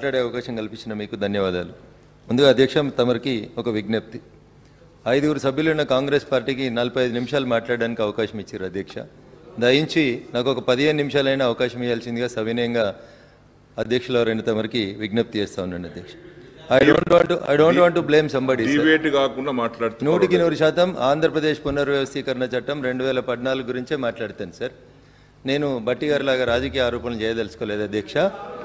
మాట్లాడే అవకాశం కల్పించిన మీకు ధన్యవాదాలు ముందుగా అధ్యక్ష తమరికి ఒక విజ్ఞప్తి ఐదుగురు సభ్యులున్న కాంగ్రెస్ పార్టీకి నలభై ఐదు నిమిషాలు మాట్లాడడానికి అవకాశం ఇచ్చారు అధ్యక్ష దయించి నాకు ఒక పదిహేను నిమిషాలైనా అవకాశం ఇవ్వాల్సిందిగా సవినయంగా అధ్యక్షుల రెండు తమరికి విజ్ఞప్తి చేస్తా ఉన్నాను అధ్యక్ష I don't want I don't want to blame somebody debate కాకుండా మాట్లాడుతున్నారు నూటికి నూరు శాతం ఆంధ్రప్రదేశ్ పునర్వ్యవస్థీకరణ చట్టం రెండు వేల పద్నాలుగు గురించే మాట్లాడతాను సార్ నేను బట్టి గారిలాగా రాజకీయ ఆరోపణలు చేయదలుచుకోలేదు అధ్యక్ష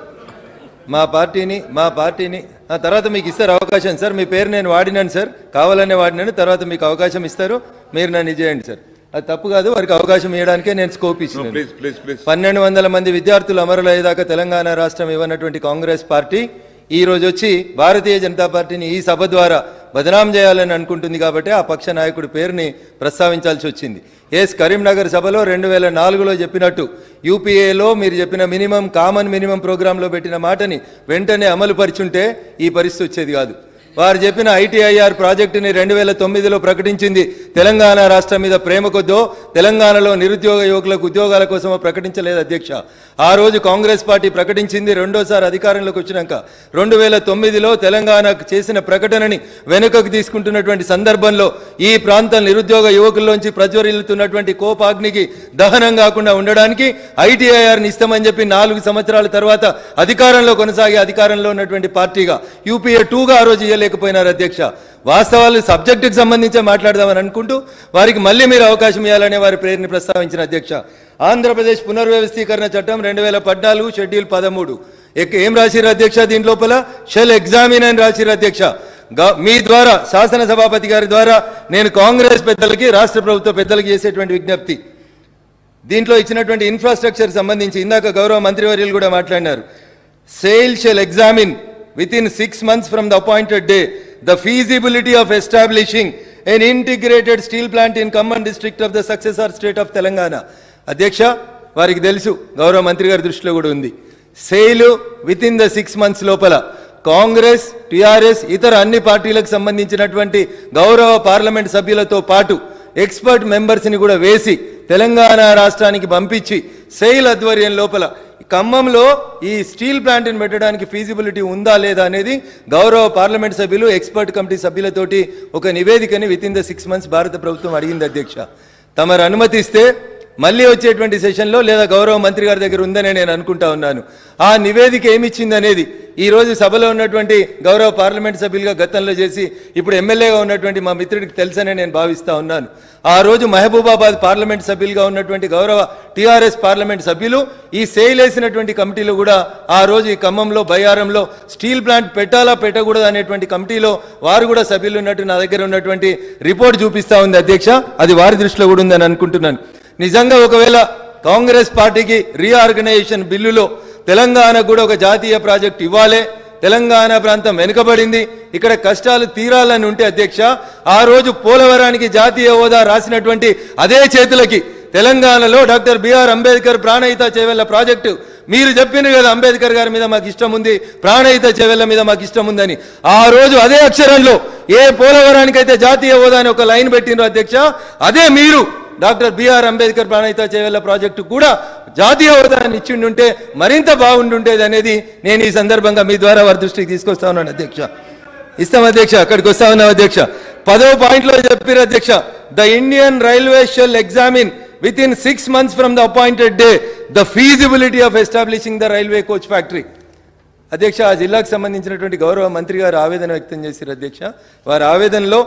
మా పార్టీని మా పార్టీని ఆ తర్వాత మీకు ఇస్తారు అవకాశం సార్ మీ పేరు నేను వాడినాను సార్ కావాలనే వాడినాను తర్వాత మీకు అవకాశం ఇస్తారు మీరు నన్ను ఇది చేయండి సార్ అది తప్పు కాదు వారికి అవకాశం ఇవ్వడానికే నేను స్కోప్ ఇచ్చినాను ప్లీజ్ ప్లీజ్ ప్లీజ్ పన్నెండు వందల మంది విద్యార్థులు అమరులయ్యేదాకా తెలంగాణ రాష్ట్రం ఇవ్వనటువంటి కాంగ్రెస్ పార్టీ ఈ రోజు వచ్చి భారతీయ జనతా పార్టీని ఈ సభ ద్వారా బదనాం చేయాలని అనుకుంటుంది కాబట్టి ఆ పక్ష నాయకుడి పేరుని ప్రస్తావించాల్సి వచ్చింది ఎస్ కరీంనగర్ సభలో రెండు వేల నాలుగులో చెప్పినట్టు యూపీఏలో మీరు చెప్పిన మినిమం కామన్ మినిమం ప్రోగ్రాంలో పెట్టిన మాటని వెంటనే అమలు పరిచుంటే ఈ పరిస్థితి వచ్చేది కాదు వారు చెప్పిన ఐటీఐఆర్ ప్రాజెక్టుని రెండు వేల తొమ్మిదిలో ప్రకటించింది తెలంగాణ రాష్ట్రం మీద ప్రేమ కొద్దో తెలంగాణలో నిరుద్యోగ యువకులకు ఉద్యోగాల కోసమో ప్రకటించలేదు అధ్యక్ష ఆ రోజు కాంగ్రెస్ పార్టీ ప్రకటించింది రెండోసారి అధికారంలోకి వచ్చినాక రెండు వేల తొమ్మిదిలో తెలంగాణకు చేసిన ప్రకటనని వెనుకకు తీసుకుంటున్నటువంటి సందర్భంలో ఈ ప్రాంతం నిరుద్యోగ యువకుల్లోంచి ప్రజ్వరిల్లుతున్నటువంటి కోపాగ్నికి దహనం కాకుండా ఉండడానికి ఐటీఐఆర్ని ఇస్తామని చెప్పి నాలుగు సంవత్సరాల తర్వాత అధికారంలో కొనసాగి అధికారంలో ఉన్నటువంటి పార్టీగా యూపీఏ టూగా ఆ రోజు ఇవ్వలేకపోయినారు అధ్యక్ష వాస్తవాలు సబ్జెక్టుకి సంబంధించే మాట్లాడదామని అనుకుంటూ వారికి మళ్ళీ మీరు అవకాశం ఇవ్వాలనే వారి ప్రేరణ ప్రస్తావించిన అధ్యక్ష ఆంధ్రప్రదేశ్ పునర్వ్యవస్థీకరణ చట్టం రెండు వేల పద్నాలుగు షెడ్యూల్ పదమూడు ఎక్- ఏం రాసిరు అధ్యక్ష దీని లోపల షెల్ ఎగ్జామిన్ అని రాసిరు అధ్యక్ష గా- మీ ద్వారా శాసన సభాపతి గారి ద్వారా నేను కాంగ్రెస్ పెద్దలకి రాష్ట్ర ప్రభుత్వ పెద్దలకి చేసేటువంటి విజ్ఞప్తి దీంట్లో ఇచ్చినటువంటి ఇన్ఫ్రాస్ట్రక్చర్ సంబంధించి ఇందాక గౌరవ మంత్రివర్యులు కూడా మాట్లాడినారు SAIL shall examine within six months from the appointed day the feasibility of establishing an integrated steel plant in Khammam district of the successor state of Telangana అధ్యక్ష వారికి తెలుసు గౌరవ మంత్రి గారి దృష్టిలో కూడా ఉంది SAIL within the six months లోపల కాంగ్రెస్ టిఆర్ఎస్ ఇతర అన్ని పార్టీలకు సంబంధించినటువంటి గౌరవ పార్లమెంట్ సభ్యులతో పాటు ఎక్స్పర్ట్ మెంబర్స్ ని కూడా వేసి తెలంగాణ రాష్ట్రానికి పంపించి సెయిల్ ఆధ్వర్యం లోపల ఖమ్మంలో ఈ స్టీల్ ప్లాంట్ని పెట్టడానికి ఫీజిబిలిటీ ఉందా లేదా అనేది గౌరవ పార్లమెంట్ సభ్యులు ఎక్స్పర్ట్ కమిటీ సభ్యులతోటి ఒక నివేదికని within the six months భారత ప్రభుత్వం అడిగింది అధ్యక్ష తమరు అనుమతిస్తే మళ్ళీ వచ్చేటువంటి సెషన్లో లేదా గౌరవ మంత్రి గారి దగ్గర ఉందని నేను అనుకుంటా ఉన్నాను ఆ నివేదిక ఏమిచ్చింది అనేది ఈ రోజు సభలో ఉన్నటువంటి గౌరవ పార్లమెంట్ సభ్యులుగా గతంలో చేసి ఇప్పుడు ఎమ్మెల్యేగా ఉన్నటువంటి మా మిత్రుడికి తెలుసనే నేను భావిస్తా ఉన్నాను ఆ రోజు మహబూబాబాద్ పార్లమెంట్ సభ్యులుగా ఉన్నటువంటి గౌరవ టిఆర్ఎస్ పార్లమెంట్ సభ్యులు ఈ సేల్ వేసినటువంటి కమిటీలో కూడా ఆ రోజు ఈ ఖమ్మంలో బయ్యారంలో స్టీల్ ప్లాంట్ పెట్టాలా పెట్టకూడదు అనేటువంటి కమిటీలో వారు కూడా సభ్యులు ఉన్నట్టు నా దగ్గర ఉన్నటువంటి రిపోర్ట్ చూపిస్తా ఉంది అధ్యక్ష అది వారి దృష్టిలో కూడా ఉందని అనుకుంటున్నాను నిజంగా ఒకవేళ కాంగ్రెస్ పార్టీకి రీఆర్గనైజేషన్ బిల్లులో తెలంగాణకు కూడా ఒక జాతీయ ప్రాజెక్ట్ ఇవ్వాలి తెలంగాణ ప్రాంతం వెనుకబడింది ఇక్కడ కష్టాలు తీరాలని ఉంటే అధ్యక్ష ఆ రోజు పోలవరానికి జాతీయ హోదా రాసినటువంటి అదే చేతులకి తెలంగాణలో డాక్టర్ బిఆర్ అంబేద్కర్ ప్రాణహిత చేవెళ్ల ప్రాజెక్టు మీరు చెప్పిండ్రు కదా అంబేద్కర్ గారి మీద మాకు ఇష్టం ఉంది ప్రాణహిత చేవెళ్ల మీద మాకు ఇష్టం ఉందని ఆ రోజు అదే అక్షరంలో ఏ పోలవరానికైతే జాతీయ హోదా అని ఒక లైన్ పెట్టిండ్రు అధ్యక్ష అదే మీరు డాక్టర్ బిఆర్ అంబేద్కర్ ప్రాణహిత చేవెళ్ల ప్రాజెక్టు కూడా జాతీయ హోదాని ఇచ్చిండుంటే మరింత బాగుండుండేది అనేది నేను ఈ సందర్భంగా మీ ద్వారా వారి దృష్టికి తీసుకొస్తా ఉన్నాను అధ్యక్ష ఇస్తాం అధ్యక్ష అక్కడికి వస్తా ఉన్నాం అధ్యక్ష పదో పాయింట్ లో చెప్పారు అధ్యక్ష the Indian railway shall examine within six months from the appointed day the feasibility of establishing the railway coach factory అధ్యక్ష ఆ జిల్లాకు సంబంధించినటువంటి గౌరవ మంత్రి గారు ఆవేదన వ్యక్తం చేశారు అధ్యక్ష వారి ఆవేదనలో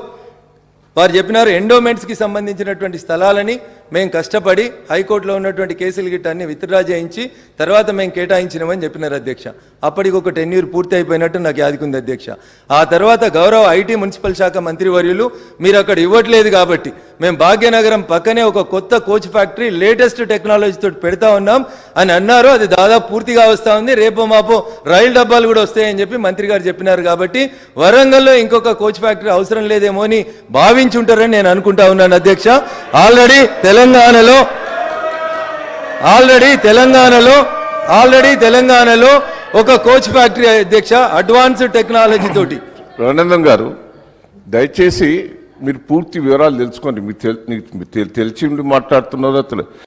వారు చెప్పినారు ఎండోమెంట్స్కి సంబంధించినటువంటి స్థలాలని మేము కష్టపడి హైకోర్టులో ఉన్నటువంటి కేసులు గిట్ట అన్ని విత్డ్రా చేయించి తర్వాత మేము కేటాయించినామని చెప్పినారు అధ్యక్ష అప్పటికి ఒక టెన్యూర్ పూర్తి అయిపోయినట్టు నాకు యాదికుంది అధ్యక్ష ఆ తర్వాత గౌరవ ఐటీ మున్సిపల్ శాఖ మంత్రివర్యులు మీరు అక్కడ ఇవ్వట్లేదు కాబట్టి మేము భాగ్యనగరం పక్కనే ఒక కొత్త కోచ్ ఫ్యాక్టరీ లేటెస్ట్ టెక్నాలజీతో పెడతా ఉన్నాం అని అన్నారు అది దాదాపు పూర్తిగా వస్తా ఉంది రేపో మాపో రైలు డబ్బాలు కూడా వస్తాయని చెప్పి మంత్రి గారు చెప్పినారు కాబట్టి వరంగల్లో ఇంకొక కోచ్ ఫ్యాక్టరీ అవసరం లేదేమో అని భావించి ఉంటారని నేను అనుకుంటా ఉన్నాను అధ్యక్ష ఆల్రెడీ తెలంగాణలో ఆల్రెడీ తెలంగాణలో ఆల్రెడీ తెలంగాణలో ఒక కోచ్ ఫ్యాక్టరీ అధ్యక్ష అడ్వాన్స్డ్ టెక్నాలజీ తోటి రఘునందన్ గారు దయచేసి మీరు పూర్తి వివరాలు తెలుసుకోండి మీకు తెల్- మీకు తెల్- తెలిసి ఉండి మాట్లాడుతున్నారో తెలు